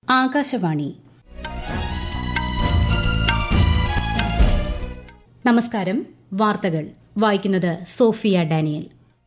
ആകാശവാണി നമസ്കാരം വാർത്തകൾ വായിക്കുന്നത് സോഫിയ ഡാനിയൽ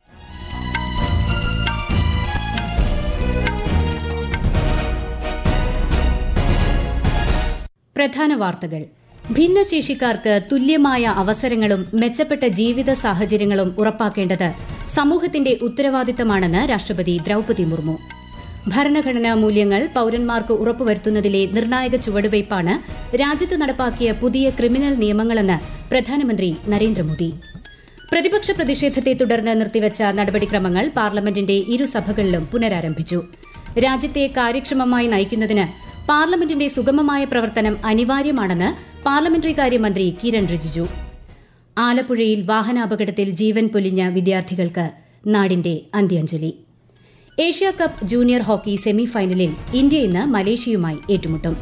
പ്രധാന വാർത്തകൾ ഭിന്നശേഷിക്കാർക്ക് തുല്യമായ അവസരങ്ങളും മെച്ചപ്പെട്ട ജീവിത സാഹചര്യങ്ങളും ഉറപ്പാക്കേണ്ടത് സമൂഹത്തിന്റെ ഉത്തരവാദിത്തമാണെന്ന് രാഷ്ട്രപതി ദ്രൌപതി മുർമു ഭരണഘടനാ മൂല്യങ്ങൾ പൌരന്മാർക്ക് ഉറപ്പുവരുത്തുന്നതിലെ നിർണായക ചുവടുവയ്പ്പാണ് രാജ്യത്ത് നടപ്പാക്കിയ പുതിയ ക്രിമിനൽ നിയമങ്ങളെന്ന് പ്രധാനമന്ത്രി നരേന്ദ്രമോദി പ്രതിപക്ഷ പ്രതിഷേധത്തെ തുടർന്ന് നിർത്തിവച്ച നടപടിക്രമങ്ങൾ പാർലമെന്റിന്റെ ഇരുസഭകളിലും പുനരാരംഭിച്ചു രാജ്യത്തെ കാര്യക്ഷമമായി നയിക്കുന്നതിന് പാർലമെന്റിന്റെ സുഗമമായ പ്രവർത്തനം അനിവാര്യമാണെന്ന് പാർലമെന്ററി കാര്യമന്ത്രി കിരൺ റിജിജു ആലപ്പുഴയിൽ വാഹനാപകടത്തിൽ ജീവൻ പൊലിഞ്ഞ വിദ്യാർത്ഥികൾക്ക് നാടിന്റെ അന്ത്യാഞ്ജലി Asia cup junior hockey semi ഫൈനലിൽ ഇന്ത്യ ഇന്ന് മലേഷ്യയുമായി ഏറ്റുമുട്ടും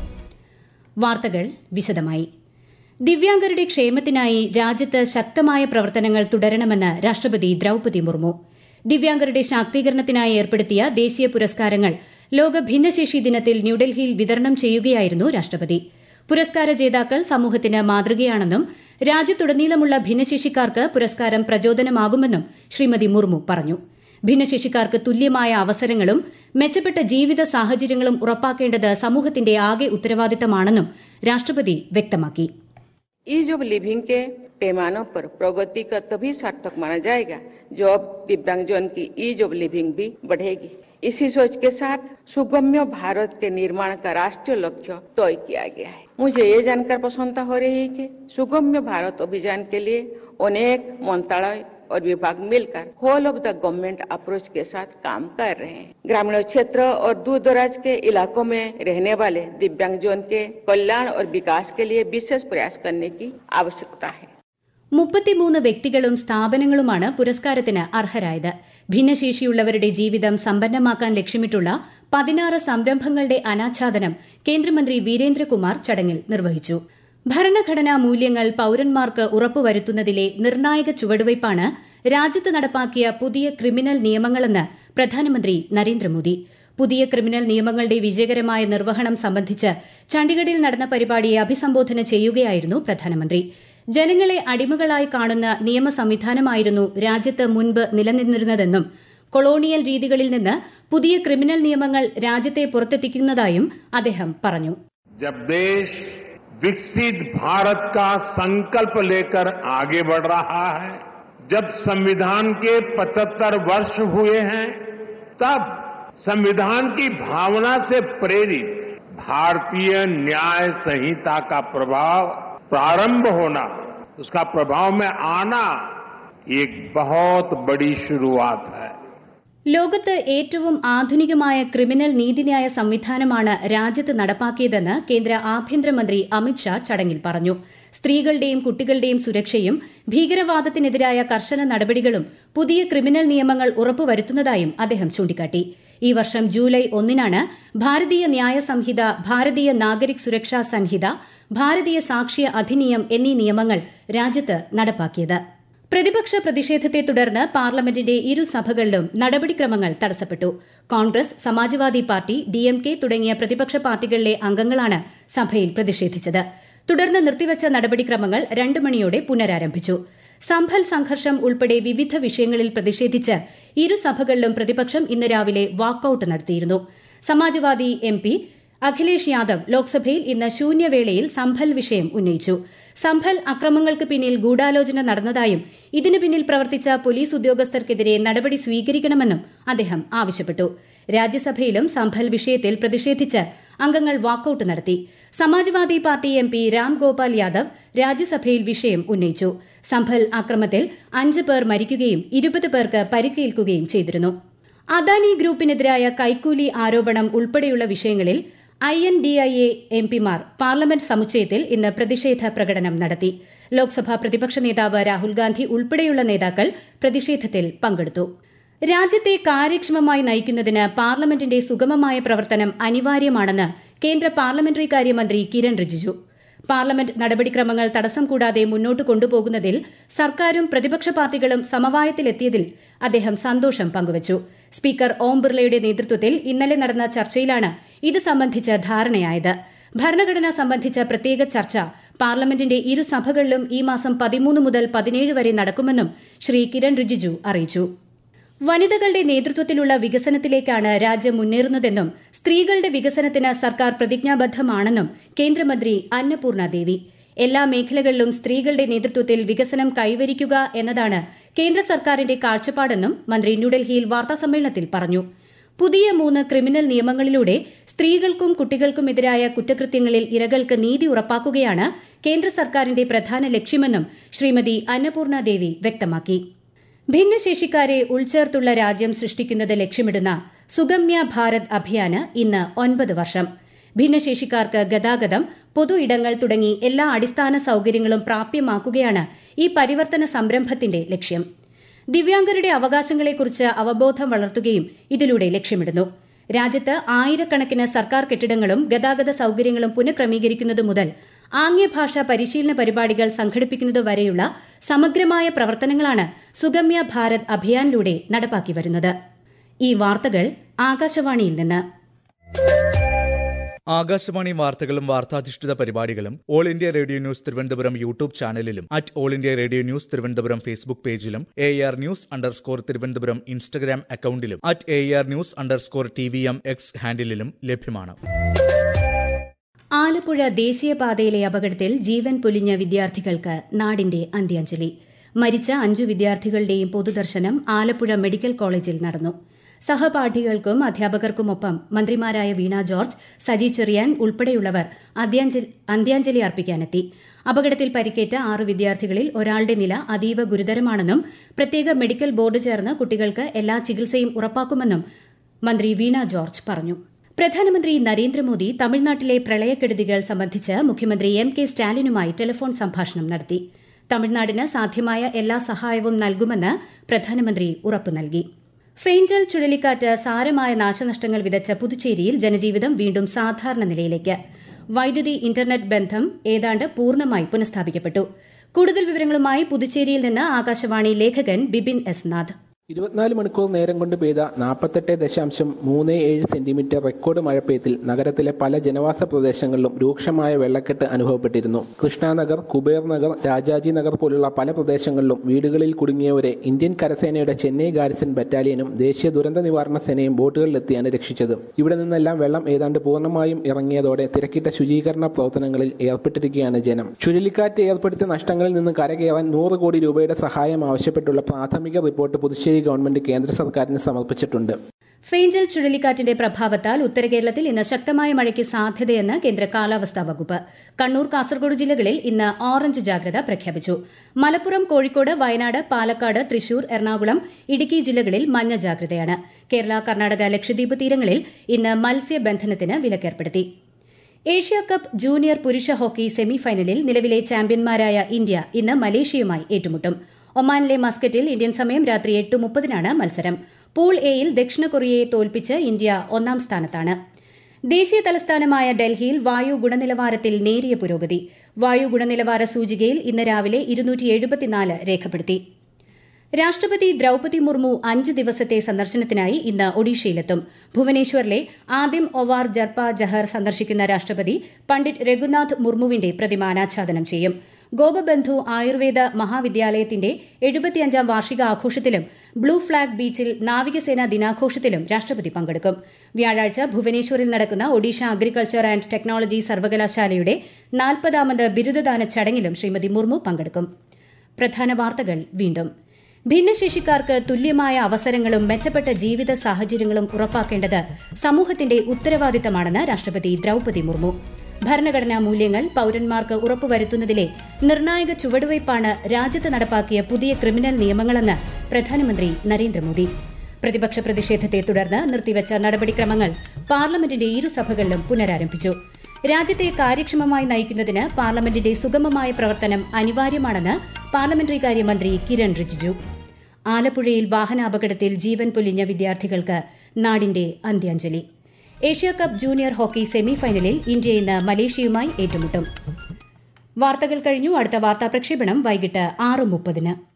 വാർത്തകൾ വിശദമായി ദിവ്യാംഗരുടെ ക്ഷേമത്തിനായി രാജ്യത്ത് ശക്തമായ പ്രവർത്തനങ്ങൾ തുടരണമെന്ന് രാഷ്ട്രപതി ദ്രൌപതി മുർമു ദിവ്യാംഗരുടെ ശാക്തീകരണത്തിനായി ഏർപ്പെടുത്തിയ ദേശീയ പുരസ്കാരങ്ങൾ ലോക ഭിന്നശേഷി ദിനത്തിൽ ന്യൂഡൽഹിയിൽ വിതരണം ചെയ്യുകയായിരുന്നു രാഷ്ട്രപതി പുരസ്കാര ജേതാക്കൾ സമൂഹത്തിന് മാതൃകയാണെന്നും രാജ്യത്തുടനീളമുള്ള ഭിന്നശേഷിക്കാർക്ക് പുരസ്കാരം പ്രചോദനമാകുമെന്നും ശ്രീമതി മുർമു പറഞ്ഞു ഭിന്നശേഷിക്കാർക്ക് തുല്യമായ അവസരങ്ങളും മെച്ചപ്പെട്ട ജീവിത സാഹചര്യങ്ങളും ഉറപ്പാക്കേണ്ടത് സമൂഹത്തിന്റെ ആകെ ഉത്തരവാദിത്തമാണെന്നും രാഷ്ട്രപതി വ്യക്തമാക്കി ईज ऑफ लिविंग के पैमानों पर प्रगति का तभी सार्थक माना जाएगा जब दिव्यांगजन की ईज ऑफ लिविंग भी बढ़ेगी इसी सोच के साथ सुगम्य भारत के निर्माण का राष्ट्रीय लक्ष्य तय किया गया है मुझे ये जानकर प्रसन्नता हो रही है कि सुगम्य भारत अभियान के लिए अनेक मंत्रालय और विभाग मिलकर whole of the government approach के साथ काम कर रहे हैं ग्रामीण क्षेत्र और दूर दराज के इलाकों में रहने वाले दिव्यांगजन के कल्याण और विकास के लिए विशेष प्रयास करने की आवश्यकता है മുപ്പത്തിമൂന്ന് വ്യക്തികളും സ്ഥാപനങ്ങളുമാണ് പുരസ്കാരത്തിന് അർഹരായത് ഭിന്നശേഷിയുള്ളവരുടെ ജീവിതം സമ്പന്നമാക്കാൻ ലക്ഷ്യമിട്ടുള്ള പതിനാറ് സംരംഭങ്ങളുടെ അനാച്ഛാദനം കേന്ദ്രമന്ത്രി വീരേന്ദ്രകുമാർ ചടങ്ങിൽ നിർവഹിച്ചു ഭരണഘടനാ മൂല്യങ്ങൾ പൌരന്മാർക്ക് ഉറപ്പുവരുത്തുന്നതിലെ നിർണായക ചുവടുവയ്പ്പാണ് രാജ്യത്ത് നടപ്പാക്കിയ പുതിയ ക്രിമിനൽ നിയമങ്ങളെന്ന് പ്രധാനമന്ത്രി നരേന്ദ്രമോദി പുതിയ ക്രിമിനൽ നിയമങ്ങളുടെ വിജയകരമായ നിർവഹണം സംബന്ധിച്ച് ചണ്ഡിഗഡിൽ നടന്ന പരിപാടിയെ അഭിസംബോധന ചെയ്യുകയായിരുന്നു പ്രധാനമന്ത്രി ജനങ്ങളെ അടിമകളായി കാണുന്ന നിയമ സംവിധാനമായിരുന്നു രാജ്യത്ത് മുൻപ് നിലനിന്നിരുന്നതെന്നും കൊളോണിയൽ രീതികളിൽ നിന്ന് പുതിയ ക്രിമിനൽ നിയമങ്ങൾ രാജ്യത്തെ പുറത്തെത്തിക്കുന്നതായും അദ്ദേഹം പറഞ്ഞു विकसित भारत का संकल्प लेकर आगे बढ़ रहा है जब संविधान के 75 वर्ष हुए हैं तब संविधान की भावना से प्रेरित भारतीय न्याय संहिता का प्रभाव प्रारंभ होना उसका प्रभाव में आना एक बहुत बड़ी शुरुआत है ലോകത്ത് ഏറ്റവും ആധുനികമായ ക്രിമിനൽ നീതിന്യായ സംവിധാനമാണ് രാജ്യത്ത് നടപ്പാക്കിയതെന്ന് കേന്ദ്ര ആഭ്യന്തരമന്ത്രി അമിത്ഷാ ചടങ്ങിൽ പറഞ്ഞു സ്ത്രീകളുടെയും കുട്ടികളുടെയും സുരക്ഷയും ഭീകരവാദത്തിനെതിരായ കർശന നടപടികളും പുതിയ ക്രിമിനൽ നിയമങ്ങൾ ഉറപ്പുവരുത്തുന്നതായും അദ്ദേഹം ചൂണ്ടിക്കാട്ടി ഈ വർഷം ജൂലൈ ഒന്നിനാണ് ഭാരതീയ ന്യായ സംഹിത ഭാരതീയ നാഗരിക് സുരക്ഷാ സംഹിത ഭാരതീയ സാക്ഷ്യ അധിനിയം എന്നീ നിയമങ്ങൾ രാജ്യത്ത് നടപ്പാക്കിയത് പ്രതിപക്ഷ പ്രതിഷേധത്തെ തുടർന്ന് പാർലമെന്റിന്റെ ഇരുസഭകളിലും നടപടിക്രമങ്ങൾ തടസ്സപ്പെട്ടു കോൺഗ്രസ് സമാജ്വാദി പാർട്ടി ഡിഎംകെ തുടങ്ങിയ പ്രതിപക്ഷ പാർട്ടികളിലെ അംഗങ്ങളാണ് സഭയിൽ പ്രതിഷേധിച്ചത് തുടർന്ന് നിർത്തിവച്ച നടപടിക്രമങ്ങൾ രണ്ട് മണിയോടെ പുനരാരംഭിച്ചു സംഭൽ സംഘർഷം ഉൾപ്പെടെ വിവിധ വിഷയങ്ങളിൽ പ്രതിഷേധിച്ച് ഇരുസഭകളിലും പ്രതിപക്ഷം ഇന്ന് രാവിലെ വാക്കൌട്ട് നടത്തിയിരുന്നു സമാജ്വാദി എം പി അഖിലേഷ് യാദവ് ലോക്സഭയിൽ ഇന്ന് ശൂന്യവേളയിൽ സംഭൽ വിഷയം ഉന്നയിച്ചു സംഭൽ അക്രമങ്ങൾക്ക് പിന്നിൽ ഗൂഢാലോചന നടന്നതായും ഇതിനു പിന്നിൽ പ്രവർത്തിച്ച പോലീസ് ഉദ്യോഗസ്ഥർക്കെതിരെ നടപടി സ്വീകരിക്കണമെന്നും അദ്ദേഹം ആവശ്യപ്പെട്ടു രാജ്യസഭയിലും സംഭൽ വിഷയത്തിൽ പ്രതിഷേധിച്ച് അംഗങ്ങൾ വാക്കൌട്ട് നടത്തി Samajwadi party M P Ram Gopal Yadav രാജ്യസഭയിൽ വിഷയം ഉന്നയിച്ചു സംഭൽ ആക്രമത്തിൽ അഞ്ച് പേർ മരിക്കുകയും ഇരുപത് പേർക്ക് പരിക്കേൽക്കുകയും ചെയ്തിരുന്നു അദാനി ഗ്രൂപ്പിനെതിരായ കൈക്കൂലി ആരോപണം ഉൾപ്പെടെയുള്ള വിഷയങ്ങളിൽ I N D I A M പിമാർ പാർലമെന്റ് സമുച്ചയത്തിൽ ഇന്ന് പ്രതിഷേധ പ്രകടനം നടത്തി ലോക്സഭാ പ്രതിപക്ഷ നേതാവ് രാഹുൽ ഗാന്ധി ഉൾപ്പെടെയുള്ള നേതാക്കൾ പ്രതിഷേധത്തിൽ പങ്കെടുത്തു രാജ്യത്തെ കാര്യക്ഷമമായി നയിക്കുന്നതിന് പാർലമെന്റിന്റെ സുഗമമായ പ്രവർത്തനം അനിവാര്യമാണെന്ന് കേന്ദ്ര പാർലമെന്ററി കാര്യമന്ത്രി കിരൺ റിജിജു പാർലമെന്റ് നടപടിക്രമങ്ങൾ തടസ്സം കൂടാതെ മുന്നോട്ട് കൊണ്ടുപോകുന്നതിൽ സർക്കാരും പ്രതിപക്ഷ പാർട്ടികളും സമവായത്തിലെത്തിയതിൽ അദ്ദേഹം സന്തോഷം പങ്കുവച്ചു സ്പീക്കർ ഓം ബിർളയുടെ നേതൃത്വത്തിൽ ഇന്നലെ നടന്ന ചർച്ചയിലാണ് ഇത് സംബന്ധിച്ച ധാരണയായത് ഭരണഘടന സംബന്ധിച്ച പ്രത്യേക ചർച്ച പാർലമെന്റിന്റെ ഇരു സഭകളിലും ഈ മാസം പതിമൂന്ന് മുതൽ പതിനേഴ് വരെ നടക്കുമെന്നും ശ്രീ കിരൺ റിജിജു അറിയിച്ചു വനിതകളുടെ നേതൃത്വത്തിലുള്ള വികസനത്തിലേക്കാണ് രാജ്യം മുന്നേറുന്നതെന്നും സ്ത്രീകളുടെ വികസനത്തിന് സർക്കാർ പ്രതിജ്ഞാബദ്ധമാണെന്നും കേന്ദ്രമന്ത്രി അന്നപൂർണ ദേവി എല്ലാ മേഖലകളിലും സ്ത്രീകളുടെ നേതൃത്വത്തിൽ വികസനം കൈവരിക്കുക എന്നതാണ് കേന്ദ്ര സർക്കാരിന്റെ കാഴ്ചപ്പാടെന്നും മന്ത്രി ന്യൂഡൽഹിയിൽ വാർത്താസമ്മേളനത്തിൽ പറഞ്ഞു പുതിയ മൂന്ന് ക്രിമിനൽ നിയമങ്ങളിലൂടെ സ്ത്രീകൾക്കും കുട്ടികൾക്കുമെതിരായ കുറ്റകൃത്യങ്ങളിൽ ഇരകൾക്ക് നീതി ഉറപ്പാക്കുകയാണ് കേന്ദ്ര സർക്കാരിന്റെ പ്രധാന ലക്ഷ്യമെന്നും ശ്രീമതി അന്നപൂർണ ദേവി വ്യക്തമാക്കി ഭിന്നശേഷിക്കാരെ ഉൾച്ചേർത്തുള്ള രാജ്യം സൃഷ്ടിക്കുന്നത് ലക്ഷ്യമിടുന്ന സുഗമ്യ ഭാരത് അഭിയാന് ഇന്ന് ഒൻപത് വർഷം ഭിന്നശേഷിക്കാർക്ക് ഗതാഗതം പൊതു ഇടങ്ങൾ തുടങ്ങി എല്ലാ അടിസ്ഥാന സൌകര്യങ്ങളും പ്രാപ്യമാക്കുകയാണ് ഈ പരിവർത്തന സംരംഭത്തിന്റെ ലക്ഷ്യം ദിവ്യാംഗരുടെ അവകാശങ്ങളെക്കുറിച്ച് അവബോധം വളർത്തുകയും ഇതിലൂടെ ലക്ഷ്യമിടുന്നു രാജ്യത്ത് ആയിരക്കണക്കിന് സർക്കാർ കെട്ടിടങ്ങളും ഗതാഗത സൌകര്യങ്ങളും പുനഃക്രമീകരിക്കുന്നത് മുതൽ ആംഗ്യഭാഷാ പരിശീലന പരിപാടികൾ സംഘടിപ്പിക്കുന്നത് വരെയുള്ള സമഗ്രമായ പ്രവർത്തനങ്ങളാണ് സുഗമ്യ ഭാരത് അഭിയാനിലൂടെ നടപ്പാക്കി വരുന്നത് ഈ വാർത്തകൾ ആകാശവാണിയിൽ നിന്ന് ആകാശവാണി വാർത്തകളും വാർത്താധിഷ്ഠിത പരിപാടികളും all India radio news Thiruvananthapuram YouTube ചാനലിലും at all India radio news Thiruvananthapuram Facebook പേജിലും A R news underscore Thiruvananthapuram Instagram അക്കൌണ്ടിലും at A R news underscore T V M X ഹാൻഡിലും ലഭ്യമാണ് ആലപ്പുഴ ദേശീയപാതയിലെ അപകടത്തിൽ ജീവൻ പൊലിഞ്ഞ വിദ്യാർത്ഥികൾക്ക് നാടിന്റെ അന്ത്യാഞ്ജലി മരിച്ച അഞ്ചു വിദ്യാർത്ഥികളുടെയും പൊതുദർശനം ആലപ്പുഴ മെഡിക്കൽ കോളേജിൽ നടന്നു സഹപാഠികൾക്കും അധ്യാപകർക്കുമൊപ്പം മന്ത്രിമാരായ വീണ ജോർജ് സജി ചെറിയാൻ ഉൾപ്പെടെയുള്ളവർ അന്ത്യാഞ്ജലി അർപ്പിക്കാനെത്തി അപകടത്തിൽ പരിക്കേറ്റ ആറ് വിദ്യാർത്ഥികളിൽ ഒരാളുടെ നില അതീവ ഗുരുതരമാണെന്നും പ്രത്യേക മെഡിക്കൽ ബോർഡ് ചേർന്ന് കുട്ടികൾക്ക് എല്ലാ ചികിത്സയും ഉറപ്പാക്കുമെന്നും മന്ത്രി വീണ ജോർജ് പറഞ്ഞു പ്രധാനമന്ത്രി നരേന്ദ്രമോദി തമിഴ്നാട്ടിലെ പ്രളയക്കെടുതികൾ സംബന്ധിച്ച് മുഖ്യമന്ത്രി എം കെ സ്റ്റാലിനുമായി ടെലിഫോൺ സംഭാഷണം നടത്തി തമിഴ്നാടിന് സാധ്യമായ എല്ലാ സഹായവും നൽകുമെന്ന് പ്രധാനമന്ത്രി ഉറപ്പു നൽകി ഫെയ്ഞ്ചൽ ചുഴലിക്കാറ്റ് സാരമായ നാശനഷ്ടങ്ങൾ വിതച്ച പുതുച്ചേരിയിൽ ജനജീവിതം വീണ്ടും സാധാരണ നിലയിലേക്ക് വൈദ്യുതി ഇന്റർനെറ്റ് ബന്ധം ഏതാണ്ട് പൂർണ്ണമായി പുനഃസ്ഥാപിക്കപ്പെട്ടു കൂടുതൽ വിവരങ്ങളുമായി പുതുച്ചേരിയിൽ നിന്ന് ആകാശവാണി ലേഖകൻ ബിബിൻ എസ് നാഥ് ഇരുപത്തിനാല് മണിക്കൂർ നേരം കൊണ്ട് പെയ്ത നാൽപ്പത്തെട്ട് ദശാംശം മൂന്ന് ഏഴ് സെന്റിമീറ്റർ റെക്കോർഡ് മഴപ്പെയ്ത്തിൽ നഗരത്തിലെ പല ജനവാസ പ്രദേശങ്ങളിലും രൂക്ഷമായ വെള്ളക്കെട്ട് അനുഭവപ്പെട്ടിരുന്നു കൃഷ്ണാനഗർ കുബേർ നഗർ രാജാജി നഗർ പോലുള്ള പല പ്രദേശങ്ങളിലും വീടുകളിൽ കുടുങ്ങിയവരെ ഇന്ത്യൻ കരസേനയുടെ ചെന്നൈ ഗാരിസൺ ബറ്റാലിയനും ദേശീയ ദുരന്ത നിവാരണ സേനയും ബോട്ടുകളിലെത്തിയാണ് രക്ഷിച്ചത് ഇവിടെ നിന്നെല്ലാം വെള്ളം ഏതാണ്ട് പൂർണ്ണമായും ഇറങ്ങിയതോടെ തിരക്കിട്ട ശുചീകരണ പ്രവർത്തനങ്ങളിൽ ഏർപ്പെട്ടിരിക്കുകയാണ് ജനം ചുഴലിക്കാറ്റ് ഏർപ്പെടുത്തിയ നഷ്ടങ്ങളിൽ നിന്ന് കരകയറാൻ നൂറ് കോടി രൂപയുടെ സഹായം ആവശ്യപ്പെട്ടുള്ള പ്രാഥമിക റിപ്പോർട്ട് പുതുച്ചേരി ഗവൺമെന്റ് കേന്ദ്ര സർക്കാരിന് സമർപ്പിച്ചിട്ടുണ്ട് ഫെയ്ഞ്ചൽ ചുഴലിക്കാറ്റിന്റെ പ്രഭാവത്താൽ ഉത്തരകേരളത്തിൽ ഇന്ന് ശക്തമായ മഴയ്ക്ക് സാധ്യതയെന്ന് കേന്ദ്ര കാലാവസ്ഥാ വകുപ്പ് കണ്ണൂർ കാസർഗോഡ് ജില്ലകളിൽ ഇന്ന് ഓറഞ്ച് ജാഗ്രത പ്രഖ്യാപിച്ചു മലപ്പുറം കോഴിക്കോട് വയനാട് പാലക്കാട് തൃശൂർ എറണാകുളം ഇടുക്കി ജില്ലകളിൽ മഞ്ഞ ജാഗ്രതയാണ് കേരള കർണാടക ലക്ഷദ്വീപ് തീരങ്ങളിൽ ഇന്ന് മത്സ്യബന്ധനത്തിന് വിലക്കേർപ്പെടുത്തി ഏഷ്യ കപ്പ് ജൂനിയർ പുരുഷ ഹോക്കി സെമിഫൈനലിൽ നിലവിലെ ചാമ്പ്യന്മാരായ ഇന്ത്യ ഇന്ന് മലേഷ്യയുമായി ഏറ്റുമുട്ടും ഒമാനിലെ മസ്കറ്റിൽ ഇന്ത്യൻ സമയം രാത്രി എട്ട് മുപ്പതിനാണ് മത്സരം പൂൾ എയിൽ ദക്ഷിണ കൊറിയയെ തോൽപ്പിച്ച് ഇന്ത്യ ഒന്നാം സ്ഥാനത്താണ് ദേശീയ തലസ്ഥാനമായ ഡൽഹിയിൽ വായു ഗുണനിലവാരത്തിൽ നേരിയ പുരോഗതി വായു ഗുണനിലവാര സൂചികയിൽ ഇന്ന് രാവിലെ ഇരുന്നൂറ്റി രേഖപ്പെടുത്തി രാഷ്ട്രപതി ദ്രൌപതി മുർമു അഞ്ച് ദിവസത്തെ സന്ദർശനത്തിനായി ഇന്ന് ഒഡീഷയിലെത്തും ഭുവനേശ്വറിലെ ആദിം ഒവാർ ജർപ്പ ജഹർ സന്ദർശിക്കുന്ന രാഷ്ട്രപതി പണ്ഡിറ്റ് രഘുനാഥ് മുർമുവിന്റെ പ്രതിമ അനാച്ഛാദനം ചെയ്യും ഗോപബന്ധു ആയുർവേദ മഹാവിദ്യാലയത്തിന്റെ എഴുപത്തിയഞ്ചാം വാർഷിക ആഘോഷത്തിലും ബ്ലൂ ഫ്ളാഗ് ബീച്ചിൽ നാവികസേനാ ദിനാഘോഷത്തിലും രാഷ്ട്രപതി പങ്കെടുക്കും വ്യാഴാഴ്ച ഭുവനേശ്വറിൽ നടക്കുന്ന ഒഡീഷ അഗ്രികൾച്ചർ ആൻഡ് ടെക്നോളജി സർവകലാശാലയുടെ നാൽപ്പതാമത് ബിരുദദാന ചടങ്ങിലും ശ്രീമതി മുർമു പങ്കെടുക്കും പ്രധാന വാർത്തകൾ വീണ്ടും ഭിന്നശേഷിക്കാർക്ക് തുല്യമായ അവസരങ്ങളും മെച്ചപ്പെട്ട ജീവിത സാഹചര്യങ്ങളും ഉറപ്പാക്കേണ്ടത് സമൂഹത്തിന്റെ ഉത്തരവാദിത്തമാണെന്ന് രാഷ്ട്രപതി ദ്രൌപതി മുർമു ഭരണഘടനാ മൂല്യങ്ങൾ പൌരന്മാർക്ക് ഉറപ്പുവരുത്തുന്നതിലെ നിർണായക ചുവടുവയ്പ്പാണ് രാജ്യത്ത് നടപ്പാക്കിയ പുതിയ ക്രിമിനൽ നിയമങ്ങളെന്ന് പ്രധാനമന്ത്രി നരേന്ദ്രമോദി പ്രതിപക്ഷ പ്രതിഷേധത്തെ തുടർന്ന് നിർത്തിവച്ച നടപടിക്രമങ്ങൾ പാർലമെന്റിന്റെ ഇരുസഭകളിലും പുനരാരംഭിച്ചു രാജ്യത്തെ കാര്യക്ഷമമായി നയിക്കുന്നതിന് പാർലമെന്റിന്റെ സുഗമമായ പ്രവർത്തനം അനിവാര്യമാണെന്ന് പാർലമെന്ററി കാര്യമന്ത്രി കിരൺ റിജിജു ആലപ്പുഴയിൽ വാഹനാപകടത്തിൽ ജീവൻ പൊലിഞ്ഞ വിദ്യാർത്ഥികൾക്ക് നാടിന്റെ അന്ത്യാഞ്ജലി ഏഷ്യ കപ്പ് ജൂനിയർ ഹോക്കി സെമിഫൈനലിൽ ഇന്ത്യ ഇന്ന് മലേഷ്യയുമായി ഏറ്റുമുട്ടും വാർത്തകൾ കഴിഞ്ഞു അടുത്ത വാർത്താ പ്രക്ഷേപണം വൈകിട്ട് ആറ് മുപ്പതിന്